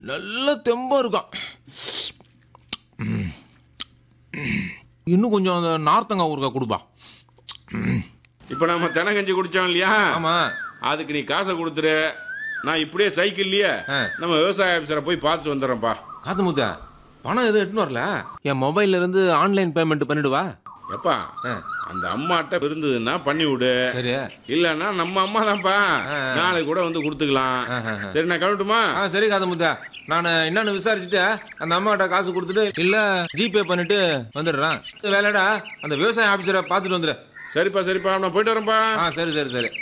நல்ல தெம்பா இருக்கான் ம். ம். இன்னும் கொஞ்சம் அந்த நார்த்தங்காய் ஊறுகாய் கொடுப்பா இப்போ நம்ம தெனங்கஞ்சி குடிச்சோம் இல்லையா ஆமா அதுக்கு நீ காசை கொடுத்துரு நான் இப்படியே சைக்கிள்லயே ஆ. நம்ம விவசாய ஆஃபீஸரை போய் பார்த்துட்டு வந்துடுறேன்ப்பா காத்து முத்த பணம் எதுவும் எடுத்துன்னு வரல என் மொபைல்ல இருந்து ஆன்லைன் பேமெண்ட் பண்ணிடுவா எப்பா ஆ. அந்த அம்மாட்ட இருந்ததுன்னா பண்ணி விடு சரி இல்லைன்னா நம்ம அம்மா தான்ப்பா ஆ. நாளைக்கு கூட வந்து கொடுத்துக்கலாம் ஆ, ஆ, ஆ. சரி நான் கிளம்பட்டுமா ஆ சரி காது முத்தா நான் என்னன்னு விசாரிச்சுட்டு அந்த அம்மாட்ட காசு கொடுத்துட்டு இல்ல ஜிபே பண்ணிட்டு வந்துடுறேன் வேலைடா அந்த விவசாய ஆபீசரை பார்த்துட்டு வந்துடு சரிப்பா சரிப்பா நான் போயிட்டு வரேன்ப்பா ஆ சரி சரி சரி